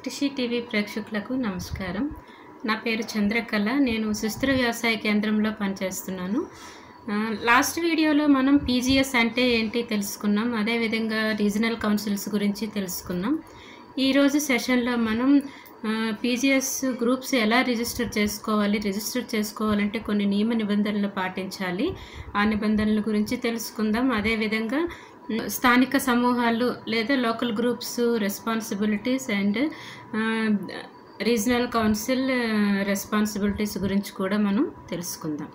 కృషి టీవీ ప్రేక్షకులకు నమస్కారం నా పేరు చంద్రకళ నేను సుస్థిర వ్యవసాయ కేంద్రంలో పనిచేస్తున్నాను ఆ, లాస్ట్ వీడియోలో మనం పీజీఎస్ అంటే ఏంటి తెలుసుకున్నాం అదేవిధంగా రీజనల్ కౌన్సిల్స్ గురించి తెలుసుకున్నాం ఈరోజు సెషన్లో మనం పీజీఎస్ గ్రూప్స్ ఎలా రిజిస్టర్ చేసుకోవాలి రిజిస్టర్ చేసుకోవాలంటే కొన్ని నియమ నిబంధనలు పాటించాలి ఆ నిబంధనల గురించి తెలుసుకుందాం అదేవిధంగా మ్, స్థానిక సమూహాలు లేదా local groups responsibilities and regional council responsibilities గురించి కూడా మనం తెలుసుకుందాం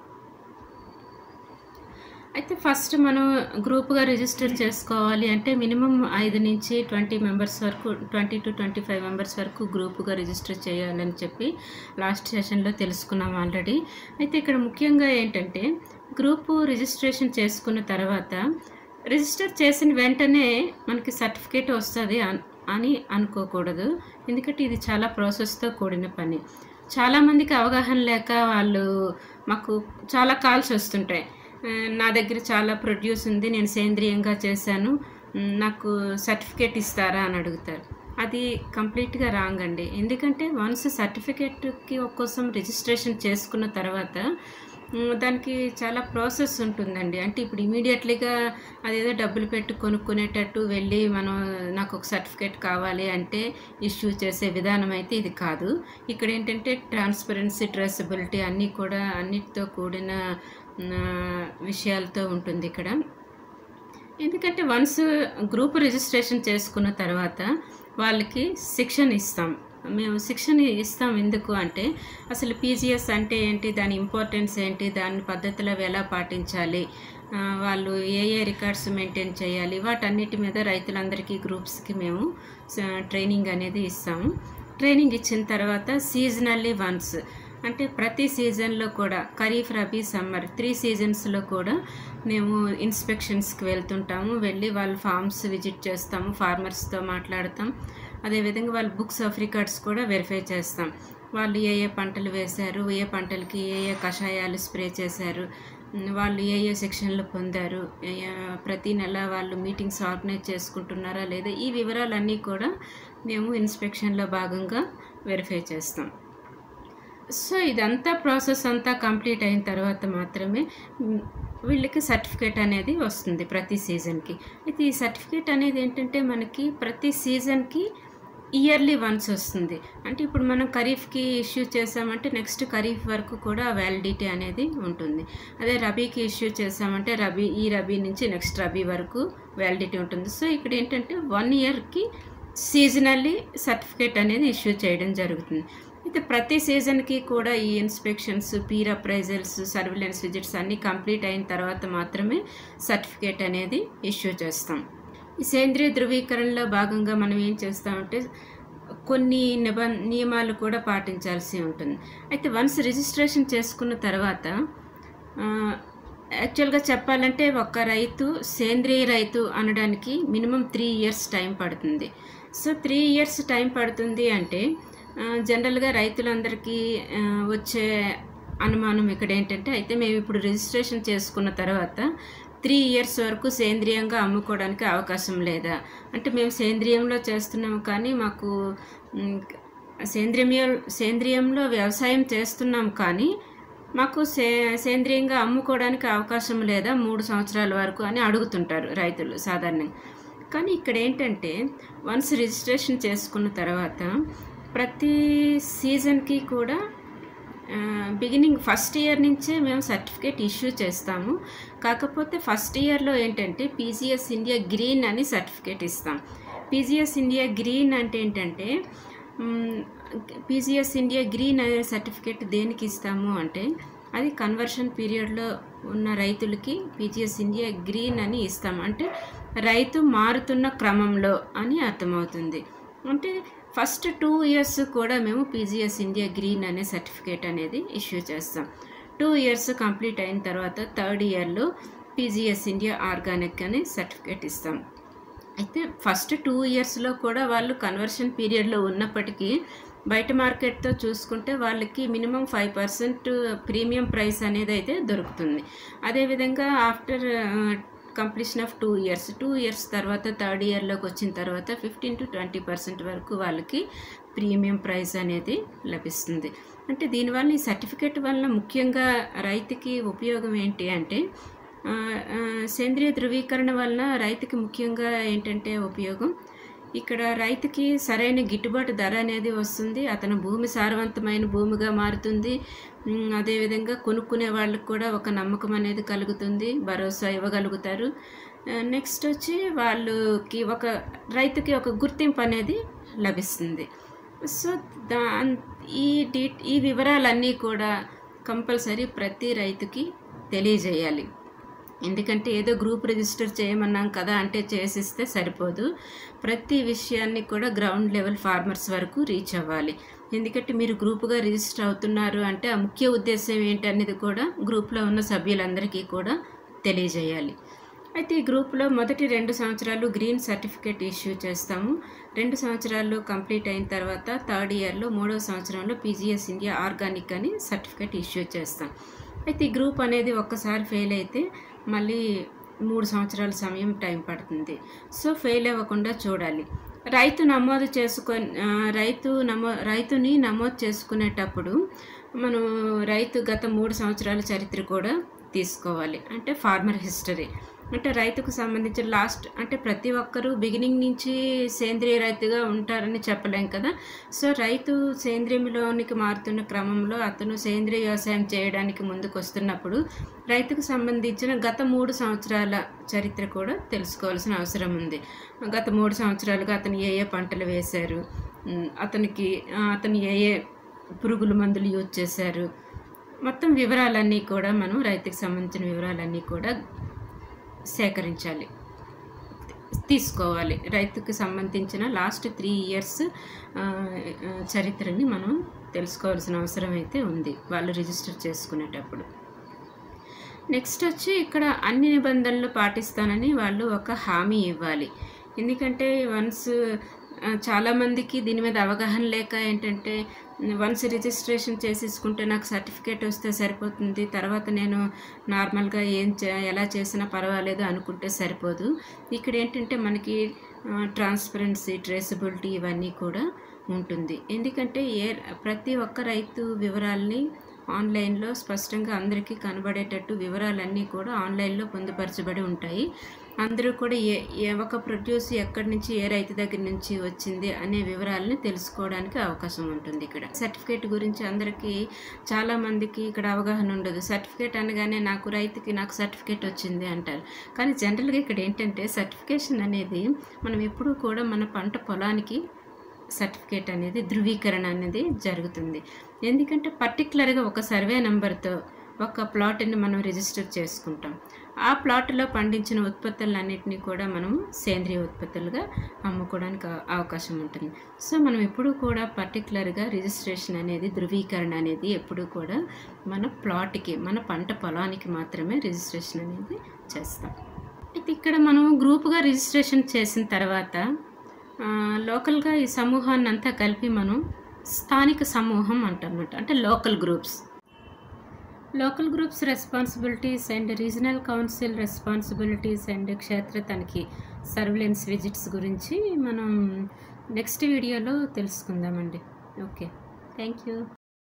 అయితే ఫస్ట్ మనం గ్రూప్గా రిజిస్టర్ చేసుకోవాలి అంటే మినిమం ఐదు నుంచి ట్వంటీ మెంబర్స్ వరకు twenty to twenty five members వరకు గ్రూప్గా రిజిస్టర్ చేయాలని చెప్పి లాస్ట్ సెషన్లో తెలుసుకున్నాం ఆల్రెడీ అయితే ఇక్కడ ముఖ్యంగా ఏంటంటే గ్రూపు రిజిస్ట్రేషన్ చేసుకున్న తర్వాత రిజిస్టర్ చేసిన వెంటనే మనకి సర్టిఫికేట్ వస్తుంది అన్- అని అనుకోకూడదు ఎందుకంటే ఇది చాలా ప్రాసెస్తో కూడిన పని చాలామందికి అవగాహన లేక వాళ్ళు మాకు చాలా కాల్స్ వస్తుంటాయి ఆ, నా దగ్గర చాలా ప్రొడ్యూస్ ఉంది నేను సేంద్రియంగా చేశాను మ్, నాకు సర్టిఫికేట్ ఇస్తారా అని అడుగుతారు అది కంప్లీట్గా రాంగ్ అండి ఎందుకంటే వన్స్ సర్టిఫికేట్కి కోసం రిజిస్ట్రేషన్ చేసుకున్న తర్వాత మ్, దానికి చాలా ప్రాసెస్ ఉంటుందండి అంటే ఇప్పుడు ఇమీడియట్లీగా అదేదో డబ్బులు పెట్టి కొనుక్కునేటట్టు వెళ్ళి మనం నాకు ఒక సర్టిఫికేట్ కావాలి అంటే ఇష్యూ చేసే విధానం అయితే ఇది కాదు ఇక్కడ ఏంటంటే ట్రాన్స్పరెన్సీ ట్రేసబిలిటీ అన్నీ కూడా అన్నిటితో కూడిన మ్, విషయాలతో ఉంటుంది ఇక్కడ ఎందుకంటే వన్స్ గ్రూప్ రిజిస్ట్రేషన్ చేసుకున్న తర్వాత వాళ్ళకి శిక్షణ ఇస్తాం మేము శిక్షణ ఇస్తాం ఎందుకు అంటే అసలు పీజీఎస్ అంటే ఏంటి దాని ఇంపార్టెన్స్ ఏంటి దాని పద్ధతిలో అవి ఎలా పాటించాలి ఆ, వాళ్ళు ఏ ఏ రికార్డ్స్ మెయింటైన్ చేయాలి వాటన్నిటి మీద రైతులందరికీ గ్రూప్స్కి మేము స- ట్రైనింగ్ అనేది ఇస్తాము ట్రైనింగ్ ఇచ్చిన తర్వాత సీజనల్లీ వన్స్ అంటే ప్రతి సీజన్లో కూడా ఖరీఫ్ రబీ సమ్మర్ త్రీ సీజన్స్లో కూడా మేము ఇన్స్పెక్షన్స్కి వెళ్తుంటాము వెళ్ళి వాళ్ళ ఫార్మ్స్ విజిట్ చేస్తాము ఫార్మర్స్తో మాట్లాడతాం అదేవిధంగా వాళ్ళ బుక్స్ ఆఫ్ రికార్డ్స్ కూడా వెరిఫై చేస్తాం వాళ్ళు ఏ ఏ పంటలు వేశారు ఏ పంటలకి ఏ ఏ కషాయాలు స్ప్రే చేశారు ఉమ్, వాళ్ళు ఏ ఏ సెక్షన్లు పొందారు ఏ ఏ- ప్రతి నెల వాళ్ళు మీటింగ్స్ ఆర్గనైజ్ చేసుకుంటున్నారా లేదా ఈ వివరాలన్నీ కూడా మేము ఇన్స్పెక్షన్లో భాగంగా వెరిఫై చేస్తాం సో ఇదంతా ప్రాసెస్ అంతా కంప్లీట్ అయిన తర్వాత మాత్రమే మ్, వీళ్ళకి సర్టిఫికేట్ అనేది వస్తుంది ప్రతి సీజన్కి అయితే ఈ సర్టిఫికేట్ అనేది ఏంటంటే మనకి ప్రతి సీజన్కి ఇయర్లీ వన్స్ వస్తుంది అంటే ఇప్పుడు మనం ఖరీఫ్కి ఇష్యూ చేసామంటే నెక్స్ట్ ఖరీఫ్ వరకు కూడా వ్యాలిడిటీ అనేది ఉంటుంది అదే రబీకి ఇష్యూ చేసామంటే రబీ ఈ రబీ నుంచి నెక్స్ట్ రబీ వరకు వ్యాలిడిటీ ఉంటుంది సో ఇక్కడ ఏంటంటే వన్ ఇయర్కి సీజనల్లీ సర్టిఫికేట్ అనేది ఇష్యూ చేయడం జరుగుతుంది అయితే ప్రతి సీజన్కి కూడా ఈ inspections peer appraisals surveillance visits అన్నీ కంప్లీట్ అయిన తర్వాత మాత్రమే సర్టిఫికేట్ అనేది ఇష్యూ చేస్తాం ఈ సేంద్రియ ధృవీకరణలో భాగంగా మనం ఏం చేస్తామంటే కొన్ని నిబం నియమాలు కూడా పాటించాల్సి ఉంటుంది అయితే వన్స్ రిజిస్ట్రేషన్ చేసుకున్న తర్వాత ఆ, యాక్చువల్గా చెప్పాలంటే ఒక రైతు సేంద్రియ రైతు అనడానికి మినిమం త్రీ ఇయర్స్ టైం పడుతుంది సో త్రీ ఇయర్స్ టైం పడుతుంది అంటే ఆ, జనరల్గా రైతులందరికీ ఆ, వచ్చే అనుమానం ఇక్కడ ఏంటంటే అయితే మేము ఇప్పుడు రిజిస్ట్రేషన్ చేసుకున్న తర్వాత త్రీ ఇయర్స్ వరకు సేంద్రియంగా అమ్ముకోవడానికి అవకాశం లేదా అంటే మేము సేంద్రియంలో చేస్తున్నాము కానీ మాకు మ్, సేంద్రియ సేంద్రియంలో వ్యవసాయం చేస్తున్నాం కానీ మాకు సే సేంద్రియంగా అమ్ముకోవడానికి అవకాశం లేదా మూడు సంవత్సరాల వరకు అని అడుగుతుంటారు రైతులు సాధారణంగా కానీ ఇక్కడ ఏంటంటే వన్స్ రిజిస్ట్రేషన్ చేసుకున్న తర్వాత ప్రతి సీజన్కి కూడా బిగినింగ్ ఫస్ట్ ఇయర్ నుంచే మేము సర్టిఫికేట్ ఇష్యూ చేస్తాము కాకపోతే ఫస్ట్ ఇయర్లో ఏంటంటే పీజీఎస్ ఇండియా గ్రీన్ అని సర్టిఫికేట్ ఇస్తాం పీజీఎస్ ఇండియా గ్రీన్ అంటే ఏంటంటే పీజీఎస్ ఇండియా గ్రీన్ అనే సర్టిఫికేట్ దేనికి ఇస్తాము అంటే అది కన్వర్షన్ పీరియడ్లో ఉన్న రైతులకి పీజీఎస్ ఇండియా గ్రీన్ అని ఇస్తాం అంటే రైతు మారుతున్న క్రమంలో అని అర్థమవుతుంది అంటే ఫస్ట్ టూ ఇయర్స్ కూడా మేము పీజీఎస్ ఇండియా గ్రీన్ అనే సర్టిఫికేట్ అనేది ఇష్యూ చేస్తాం టూ ఇయర్స్ కంప్లీట్ అయిన తర్వాత థర్డ్ ఇయర్లో పీజీఎస్ ఇండియా ఆర్గానిక్ అనే సర్టిఫికేట్ ఇస్తాం అయితే ఫస్ట్ టూ ఇయర్స్లో కూడా వాళ్ళు కన్వర్షన్ పీరియడ్లో ఉన్నప్పటికీ బయట మార్కెట్తో చూసుకుంటే వాళ్ళకి minimum five percent premium price అనేది అయితే దొరుకుతుంది అదేవిధంగా after completion of two years two years తర్వాత థర్డ్ ఇయర్లోకి వచ్చిన తర్వాత ఫిఫ్టీన్ టు ట్వంటీ పర్సెంట్ వరకు వాళ్ళకి ప్రీమియం ప్రైస్ అనేది లభిస్తుంది అంటే దీనివల్ల ఈ సర్టిఫికేట్ వల్ల ముఖ్యంగా రైతుకి ఉపయోగం ఏంటి అంటే ఆ, ఆ, సేంద్రియ ధృవీకరణ వలన రైతుకి ముఖ్యంగా ఏంటంటే ఉపయోగం ఇక్కడ రైతుకి సరైన గిట్టుబాటు ధర అనేది వస్తుంది అతను భూమి సారవంతమైన భూమిగా మారుతుంది ఉమ్, అదేవిధంగా కొనుక్కునే వాళ్ళకి కూడా ఒక నమ్మకం అనేది కలుగుతుంది భరోసా ఇవ్వగలుగుతారు ఆ, నెక్స్ట్ వచ్చి వాళ్ళకి ఒక రైతుకి ఒక గుర్తింపు అనేది లభిస్తుంది సో దా ఈ డీ ఈ వివరాలన్నీ కూడా కంపల్సరీ ప్రతి రైతుకి తెలియజేయాలి ఎందుకంటే ఏదో గ్రూప్ రిజిస్టర్ చేయమన్నాం కదా అంటే చేసిస్తే సరిపోదు ప్రతి విషయాన్ని కూడా గ్రౌండ్ లెవెల్ ఫార్మర్స్ వరకు రీచ్ అవ్వాలి ఎందుకంటే మీరు గ్రూపుగా రిజిస్టర్ అవుతున్నారు అంటే ఆ ముఖ్య ఉద్దేశం ఏంటి అనేది కూడా గ్రూప్లో ఉన్న సభ్యులందరికీ కూడా తెలియజేయాలి అయితే ఈ గ్రూప్లో మొదటి రెండు సంవత్సరాలు గ్రీన్ సర్టిఫికేట్ ఇష్యూ చేస్తాము రెండు సంవత్సరాలు కంప్లీట్ అయిన తర్వాత థర్డ్ ఇయర్లో మూడవ సంవత్సరంలో పీజీఎస్ ఇండియా ఆర్గానిక్ అని సర్టిఫికేట్ ఇష్యూ చేస్తాం అయితే ఈ గ్రూప్ అనేది ఒక్కసారి ఫెయిల్ అయితే మళ్ళీ మూడు సంవత్సరాల సమయం టైం పడుతుంది సో ఫెయిల్ అవ్వకుండా చూడాలి రైతు నమోదు చేసుకొని ఆ, రైతు నమో రైతుని నమోదు చేసుకునేటప్పుడు మనం రైతు గత మూడు సంవత్సరాల చరిత్ర కూడా తీసుకోవాలి అంటే ఫార్మర్ హిస్టరీ అంటే రైతుకు సంబంధించిన లాస్ట్ అంటే ప్రతి ఒక్కరూ బిగినింగ్ నుంచి సేంద్రియ రైతుగా ఉంటారని చెప్పలేం కదా సో రైతు సేంద్రియంలోనికి మారుతున్న క్రమంలో అతను సేంద్రియ వ్యవసాయం చేయడానికి ముందుకు వస్తున్నప్పుడు రైతుకు సంబంధించిన గత మూడు సంవత్సరాల చరిత్ర కూడా తెలుసుకోవాల్సిన అవసరం ఉంది గత మూడు సంవత్సరాలుగా అతను ఏ ఏ పంటలు వేశారు ఉమ్, అతనికి ఆ, అతను ఏ ఏ పురుగుల మందులు యూజ్ చేశారు మొత్తం వివరాలన్నీ కూడా మనం రైతుకు సంబంధించిన వివరాలన్నీ కూడా సేకరించాలి తీసుకోవాలి రైతుకు సంబంధించిన లాస్ట్ త్రీ ఇయర్స్ చరిత్రని మనం తెలుసుకోవాల్సిన అవసరం అయితే ఉంది వాళ్ళు రిజిస్టర్ చేసుకునేటప్పుడు నెక్స్ట్ వచ్చి ఇక్కడ అన్ని నిబంధనలు పాటిస్తానని వాళ్ళు ఒక హామీ ఇవ్వాలి ఎందుకంటే వన్స్ చాలామందికి దీని మీద అవగాహన లేక ఏంటంటే వన్స్ రిజిస్ట్రేషన్ చేసేసుకుంటే నాకు సర్టిఫికేట్ వస్తే సరిపోతుంది తర్వాత నేను నార్మల్గా ఏం చే ఎలా చేసినా పర్వాలేదు అనుకుంటే సరిపోదు ఇక్కడ ఏంటంటే మనకి ట్రాన్స్పరెన్సీ ట్రేసబిలిటీ ఇవన్నీ కూడా ఉంటుంది ఎందుకంటే ఏ ప్రతి ఒక్క రైతు వివరాల్ని ఆన్లైన్లో స్పష్టంగా అందరికీ కనబడేటట్టు వివరాలన్నీ కూడా ఆన్లైన్లో పొందుపరచబడి ఉంటాయి అందరూ కూడా ఏ ఏ ఒక ప్రొడ్యూస్ ఎక్కడి నుంచి ఏ రైతు దగ్గర నుంచి వచ్చింది అనే వివరాలని తెలుసుకోవడానికి అవకాశం ఉంటుంది ఇక్కడ సర్టిఫికేట్ గురించి అందరికీ చాలా మందికి ఇక్కడ అవగాహన ఉండదు సర్టిఫికేట్ అనగానే నాకు రైతుకి నాకు సర్టిఫికేట్ వచ్చింది అంటారు కానీ జనరల్గా ఇక్కడ ఏంటంటే సర్టిఫికేషన్ అనేది మనం ఎప్పుడూ కూడా మన పంట పొలానికి సర్టిఫికేట్ అనేది ధృవీకరణ అనేది జరుగుతుంది ఎందుకంటే పర్టికులర్గా ఒక సర్వే నెంబర్తో ఒక ప్లాట్ని మనం రిజిస్టర్ చేసుకుంటాం ఆ ప్లాట్లో పండించిన ఉత్పత్తులన్నింటినీ కూడా మనం సేంద్రియ ఉత్పత్తులుగా అమ్ముకోవడానికి అవ- అవకాశం ఉంటుంది సో మనం ఎప్పుడూ కూడా పర్టికులర్గా రిజిస్ట్రేషన్ అనేది ధృవీకరణ అనేది ఎప్పుడూ కూడా మన ప్లాట్కి మన పంట పొలానికి మాత్రమే రిజిస్ట్రేషన్ అనేది చేస్తాం అయితే ఇక్కడ మనం గ్రూప్గా రిజిస్ట్రేషన్ చేసిన తర్వాత ఆ, లోకల్గా ఈ సమూహాన్ని అంతా కలిపి మనం స్థానిక సమూహం అంటామన్నమాట అంటే local groups local groups responsibilities and regional council responsibilities and క్షేత్ర తనిఖీ సర్విలెన్స్ విజిట్స్ గురించి మనం నెక్స్ట్ వీడియోలో తెలుసుకుందామండి ఓకే థ్యాంక్ యూ